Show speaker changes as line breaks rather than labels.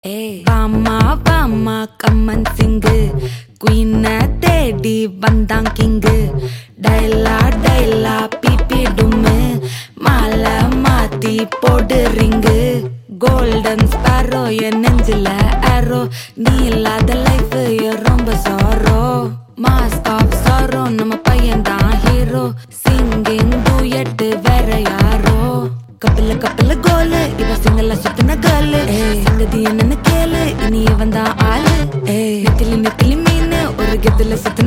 வாமா வாமா கம்மன் சிங்கு குயின தேடி வந்தான் கிங்கு டைலா டைலா பிபி டும்மு மாலை மாத்தி போடு ரிங்கு கோல்டன் ஸ்பாரோ என் நெஞ்சில ஆரோ நீ இல்லாத லைஃப் ரொம்ப சாரோ மாஸ்க் ஆஃப் சாரோ நம்ம பையன் தான் ஹீரோ சிங்கிங் டூயட் வேற யாரோ கப்பில கப்பில கோலு இவ சிங்கல்ல சுத்தின கேர்ளு சங்கதி என்னன்னு கேளு இனி இவன் தான் ஆளு நெத்திலி நெத்திலி மீன் ஒரு கெத்துல சுத்தின